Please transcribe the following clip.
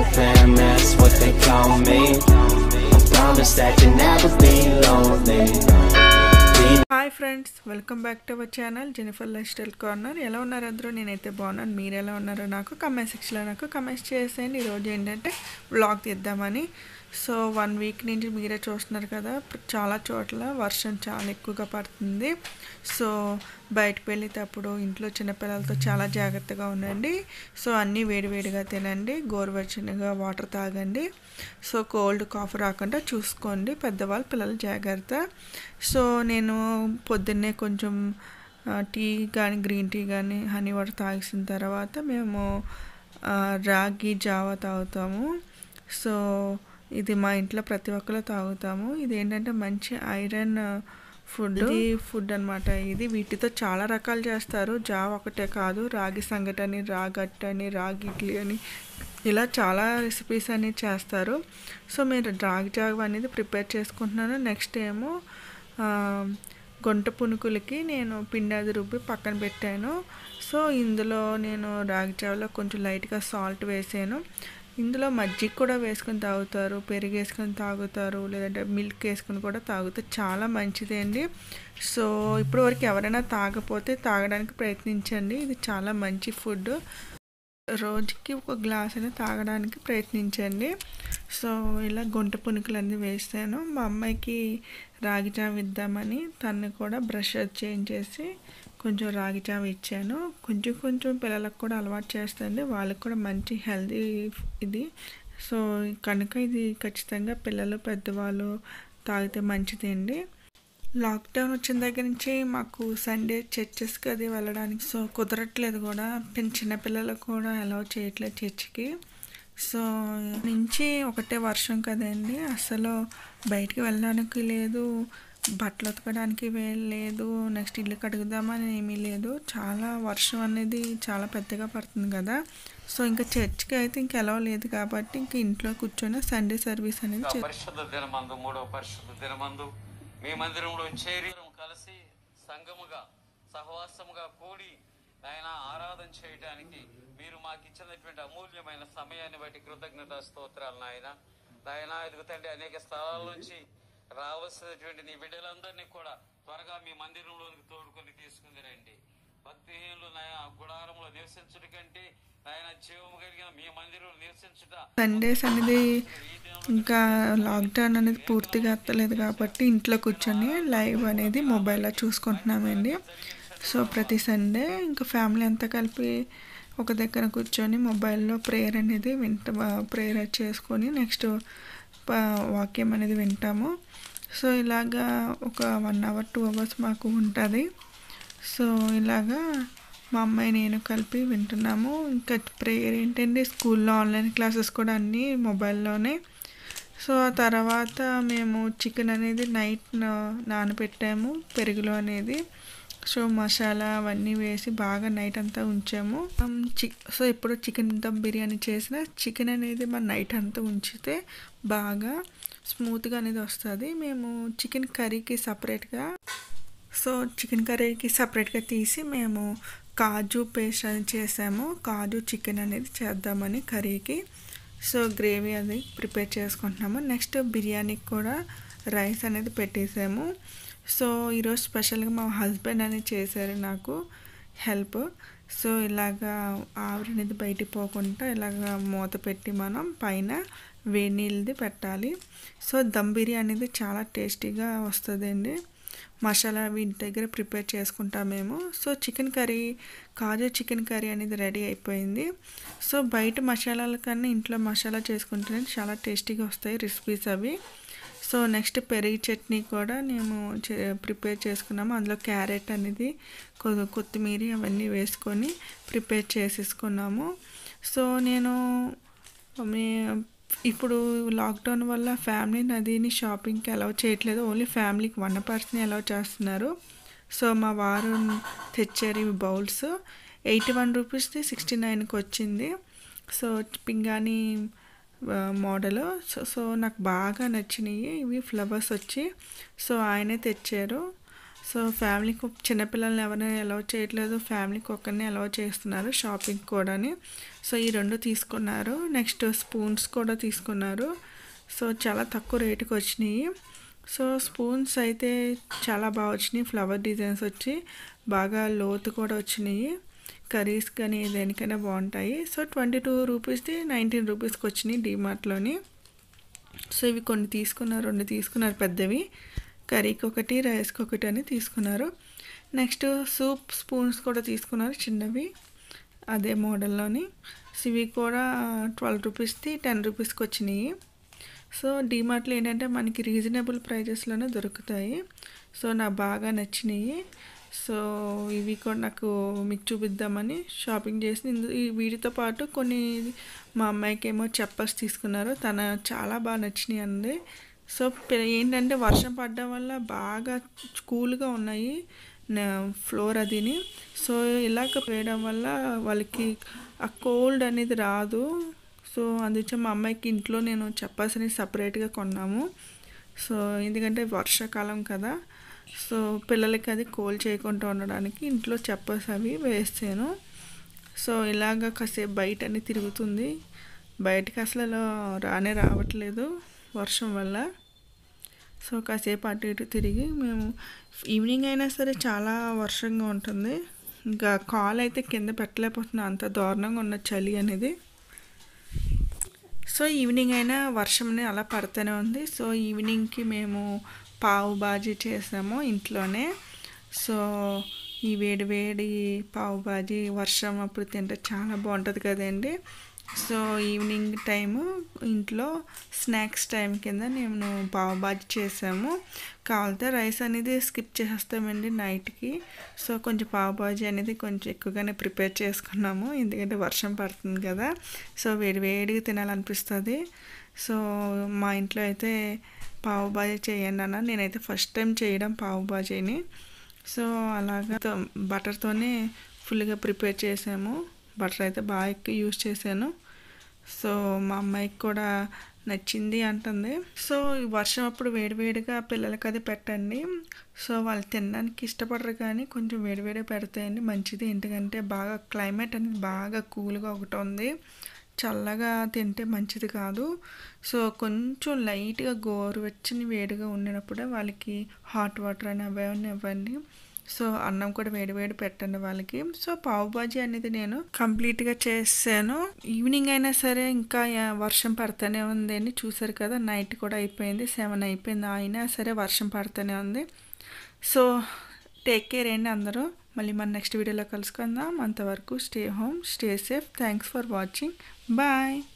fam, that's what they call me. I promise that you'll never be lonely. Be hi friends welcome back to our channel Jennifer life style corner ఎలా ఉన్నారు అందరూ నేనైతే బాగున్నాను మీరు ఎలా ఉన్నారో నాకు కమెంట్ సెక్షన్లో నాకు కమెంట్స్ చేసేయండి ఈరోజు ఏంటంటే బ్లాగ్ తీద్దామని సో వన్ వీక్ నుంచి మీరే చూస్తున్నారు కదా చాలా చోట్ల వర్షం చాలా ఎక్కువగా పడుతుంది సో బయటకు వెళ్ళేటప్పుడు ఇంట్లో చిన్నపిల్లలతో చాలా జాగ్రత్తగా ఉండండి సో అన్నీ వేడివేడిగా తినండి గోరువెచ్చనిగా వాటర్ తాగండి సో కోల్డ్ కాఫ్ రాకుండా చూసుకోండి పెద్దవాళ్ళు పిల్లలు జాగ్రత్త సో నేను పొద్దున్నే కొంచెం ఆ, టీ కానీ గ్రీన్ టీ కానీ హనీ వాటర్ తాగేసిన తర్వాత మేము ఆ, రాగి జావా తాగుతాము సో ఇది మా ఇంట్లో ప్రతి ఒక్కరు తాగుతాము ఇది ఏంటంటే మంచి ఐరన్ ఫుడ్ ఇది ఫుడ్ అన్నమాట ఇది వీటితో చాలా రకాలు చేస్తారు జావ ఒకటే కాదు రాగి సంగటి అని రాగట్టు అని రాగి ఇడ్లీ అని ఇలా చాలా రెసిపీస్ అనేవి చేస్తారు సో మీరు రాగి జావ అనేది ప్రిపేర్ చేసుకుంటున్నాను నెక్స్ట్ ఏమో ఆ, గొంట పునుకులకి నేను పిండి అది రుబ్బి పక్కన పెట్టాను సో ఇందులో నేను రాగి జావలో కొంచెం లైట్గా సాల్ట్ వేసాను ఇందులో మజ్జిగ కూడా వేసుకొని తాగుతారు పెరుగు వేసుకొని తాగుతారు లేదంటే మిల్క్ వేసుకొని కూడా తాగుతారు చాలా మంచిది అండి సో ఇప్పుడు వరకు ఎవరైనా తాగపోతే తాగడానికి ప్రయత్నించండి ఇది చాలా మంచి ఫుడ్ రోజుకి ఒక గ్లాస్ అయినా తాగడానికి ప్రయత్నించండి సో ఇలా గుంట పునుకులు అన్నీ వేస్తాను మా అమ్మాయికి రాగి జావ ఇద్దామని తను కూడా బ్రష్ చేంజ్ చేసి కొంచెం రాగి జావ ఇచ్చాను కొంచెం కొంచెం పిల్లలకు కూడా అలవాటు చేస్తుంది వాళ్ళకి కూడా మంచి హెల్దీ ఇది సో కనుక ఇది ఖచ్చితంగా పిల్లలు పెద్దవాళ్ళు తాగితే మంచిదండి లాక్డౌన్ వచ్చిన దగ్గర నుంచి మాకు సండే చర్చెస్కి అది వెళ్ళడానికి సో కుదరట్లేదు కూడా పిన్ చిన్నపిల్లలకు కూడా అలౌ చేయట్లేదు చర్చికి సో నుంచి ఒకటే వర్షం కదండి అసలు బయటికి వెళ్ళడానికి లేదు బట్టలు ఉతకడానికి లేదు నెక్స్ట్ ఇల్లు కడుగుదామని ఏమీ లేదు చాలా వర్షం అనేది చాలా పెద్దగా పడుతుంది కదా సో ఇంకా చర్చ్కి అయితే ఇంక ఎలా లేదు కాబట్టి ఇంక ఇంట్లో కూర్చొని సండే సర్వీస్ అనేది చే- పరిశుద్ధ దినమందు మూడవ పరిశుద్ధ దినమందు మీ మందిరంలో చేరి కలిసి సంఘముగా సహవాసముగా కూడి ఆయన ఆరాధన చేయడానికి మీరు మాకు ఇచ్చినటువంటి అమూల్యమైన సమయాన్ని బట్టి కృతజ్ఞత స్తోత్రాలు నాయన నాయన ఎదుగుతండి అనేక స్థలాల నుంచి రావాల్సినటువంటి నీ బిడ్డలందరినీ కూడా త్వరగా మీ మందిరంలోనికి తోడుకొని తీసుకుని రండి భక్తిహీనులు నాయన గుడారంలో నివసించుట కంటే నాయన జీవము కలిగిన మీ మందిరంలో నివసించుట సండేస్ అనేది ఇంకా లాక్డౌన్ అనేది పూర్తిగా అత్తలేదు కాబట్టి ఇంట్లో కూర్చొని లైవ్ అనేది మొబైల్లో చూసుకుంటున్నామండి సో ప్రతి సండే ఇంకా ఫ్యామిలీ అంతా కలిపి ఒక దగ్గర కూర్చొని మొబైల్లో ప్రేయర్ అనేది వింట ప్రేయర్ చేసుకొని నెక్స్ట్ వాక్యం అనేది వింటాము సో ఇలాగా ఒక వన్ అవర్ టూ అవర్స్ మాకు ఉంటుంది సో ఇలాగా మా అమ్మాయి నేను కలిపి వింటున్నాము ఇంకా ప్రేయర్ ఏంటంటే స్కూల్లో ఆన్లైన్ క్లాసెస్ కూడా అన్నీ మొబైల్లోనే సో ఆ తర్వాత మేము చికెన్ అనేది నైట్ నా- నానబెట్టాము పెరుగులో అనేది సో మసాలా అవన్నీ వేసి బాగా నైట్ అంతా ఉంచాము ఉమ్, చి సో ఇప్పుడు చికెన్ దమ్ బిర్యానీ చేసిన చికెన్ అనేది మన నైట్ అంతా ఉంచితే బాగా స్మూత్గా అనేది వస్తుంది మేము చికెన్ కర్రీకి సపరేట్గా సో చికెన్ కర్రీకి సపరేట్గా తీసి మేము కాజు పేస్ట్ అనేది చేసాము కాజు చికెన్ అనేది చేద్దామని కర్రీకి సో గ్రేవీ అది ప్రిపేర్ చేసుకుంటున్నాము నెక్స్ట్ బిర్యానీకి కూడా రైస్ అనేది పెట్టేసాము సో ఈరోజు స్పెషల్గా మా హస్బెండ్ అనేది చేశారు నాకు హెల్ప్ సో ఇలాగా ఆవిరి అనేది బయటికి పోకుండా ఇలాగ మూత పెట్టి మనం పైన వేడి నీళ్ళది పెట్టాలి సో దమ్ బిర్యానీ అనేది చాలా టేస్టీగా వస్తుందండి మసాలా వీటి దగ్గర ప్రిపేర్ చేసుకుంటాం మేము సో చికెన్ కర్రీ కాజు చికెన్ కర్రీ అనేది రెడీ అయిపోయింది సో బయట మసాలాల కన్నా ఇంట్లో మసాలా చేసుకుంటేనే చాలా టేస్టీగా వస్తాయి రెసిపీస్ అవి సో నెక్స్ట్ పెరుగు చట్నీ కూడా మేము చే- ప్రిపేర్ చేసుకున్నాము అందులో క్యారెట్ అనేది కొ- కొత్తిమీర అవన్నీ వేసుకొని ప్రిపేర్ చేసేసుకున్నాము సో నేను మీ ఇప్పుడు లాక్డౌన్ వల్ల ఫ్యామిలీని అదిని షాపింగ్కి అలౌ చేయట్లేదు ఓన్లీ ఫ్యామిలీకి వన్ పర్సన్ అలౌ చేస్తున్నారు సో మా వారు తెచ్చారు ఇవి బౌల్స్ ఎయిటీ వన్ రూపీస్ది సిక్స్టీ నైన్కి వచ్చింది సో పింగాణి మోడల్ సో సో నాకు బాగా నచ్చినాయి ఇవి ఫ్లవర్స్ వచ్చి సో ఆయనే తెచ్చారు సో ఫ్యామిలీకి చిన్నపిల్లల్ని ఎవరైనా అలౌ చేయట్లేదు ఫ్యామిలీకి ఒక్కరిని అలౌ చేస్తున్నారు షాపింగ్ కూడాని సో ఈ రెండు తీసుకున్నారు నెక్స్ట్ స్పూన్స్ కూడా తీసుకున్నారు సో చాలా తక్కువ రేటుకి వచ్చినాయి సో స్పూన్స్ అయితే చాలా బాగా వచ్చినాయి ఫ్లవర్ డిజైన్స్ వచ్చి బాగా లోతు కూడా వచ్చినాయి కర్రీస్ కానీ దేనికైనా బాగుంటాయి సో ట్వంటీ టూ రూపీస్ది నైన్టీన్ రూపీస్కి వచ్చినాయి డీమార్ట్లోని సో ఇవి కొన్ని తీసుకున్నారు రెండు తీసుకున్నారు పెద్దవి కర్రీకి ఒకటి రైస్కి ఒకటి అని తీసుకున్నారు నెక్స్ట్ సూప్ స్పూన్స్ కూడా తీసుకున్నారు చిన్నవి అదే మోడల్లోని సో ఇవి కూడా ట్వెల్వ్ రూపీస్ది టెన్ రూపీస్కి వచ్చినాయి సో డీమార్ట్లో ఏంటంటే మనకి రీజనబుల్ ప్రైజెస్లోనే దొరుకుతాయి సో నాకు బాగా నచ్చినాయి సో ఇవి కూడా నాకు మీకు చూపిద్దామని షాపింగ్ చేసి ఇందు- ఈ వీటితో పాటు కొన్ని మా అమ్మాయికి ఏమో చెప్పర్స్ తీసుకున్నారు తన చాలా బాగా నచ్చినాయి అంది సో పె- ఏంటంటే వర్షం పడడం వల్ల బాగా కూల్గా ఉన్నాయి ఫ్లోర్ అదిని సో ఇలాగ వేయడం వల్ల వాళ్ళకి ఆ కోల్డ్ అనేది రాదు సో అందుకే మా అమ్మాయికి ఇంట్లో నేను చెప్పాల్సిన సపరేట్గా కొన్నాము సో ఎందుకంటే వర్షాకాలం కదా సో పిల్లలకి అది కోల్ చేయకుండా ఉండడానికి ఇంట్లో చెప్పస్ అవి వేస్తాను సో ఇలాగ కాసేపు బయట అని తిరుగుతుంది బయటకు అసలు రానే రావట్లేదు వర్షం వల్ల సో కాసేపు అటు ఇటు తిరిగి మేము ఈవినింగ్ అయినా సరే చాలా వర్షంగా ఉంటుంది ఇంకా కాల్ అయితే కింద పెట్టలేకపోతున్నాం అంత దారుణంగా ఉన్న చలి అనేది సో ఈవినింగ్ అయినా వర్షం అనేది అలా పడుతూనే ఉంది సో ఈవినింగ్కి మేము పావు బాజీ చేసాము ఇంట్లోనే సో ఈ వేడి వేడి పావు బాజీ వర్షం అప్పుడు తింటే చాలా బాగుంటుంది కదండి సో ఈవినింగ్ టైము ఇంట్లో స్నాక్స్ టైం కింద నేను పావు బాజీ చేసాము కావాలితే రైస్ అనేది స్కిప్ చేసేస్తామండి నైట్కి సో కొంచెం పావు బాజీ అనేది కొంచెం ఎక్కువగానే ప్రిపేర్ చేసుకున్నాము ఎందుకంటే వర్షం పడుతుంది కదా సో వేడి వేడిగా తినాలనిపిస్తుంది సో మా ఇంట్లో అయితే పావు బాజీ చేయండి అన్న నేనైతే ఫస్ట్ టైం చేయడం పావు బాజీని సో అలాగా తో- బటర్తోనే ఫుల్గా ప్రిపేర్ చేసాము బటర్ అయితే బాగా ఎక్కువ యూజ్ చేశాను సో మా అమ్మాయికి కూడా నచ్చింది అంటుంది సో ఈ వర్షం అప్పుడు వేడివేడిగా పిల్లలకి అది పెట్టండి సో వాళ్ళు తినడానికి ఇష్టపడరు కానీ కొంచెం వేడివేడిగా పెడతాయండి మంచిది ఎందుకంటే బాగా క్లైమేట్ అనేది బాగా కూల్గా ఒకటి ఉంది చల్లగా తింటే మంచిది కాదు సో కొంచెం లైట్గా గోరువెచ్చని వేడిగా ఉండినప్పుడే వాళ్ళకి హాట్ వాటర్ అని అవన్నీ ఇవ్వండి సో అన్నం కూడా వేడి వేడి పెట్టండి వాళ్ళకి సో పావు బాజీ అనేది నేను కంప్లీట్గా చేసాను ఈవినింగ్ అయినా సరే ఇంకా యా- వర్షం పడుతూనే ఉందండి చూసారు కదా నైట్ కూడా అయిపోయింది సెవెన్ అయిపోయింది అయినా సరే వర్షం పడుతూనే ఉంది సో టేక్ కేర్ అండి అందరూ మళ్ళీ మన నెక్స్ట్ వీడియోలో కలుసుకుందాం అంతవరకు stay home stay safe thanks for watching bye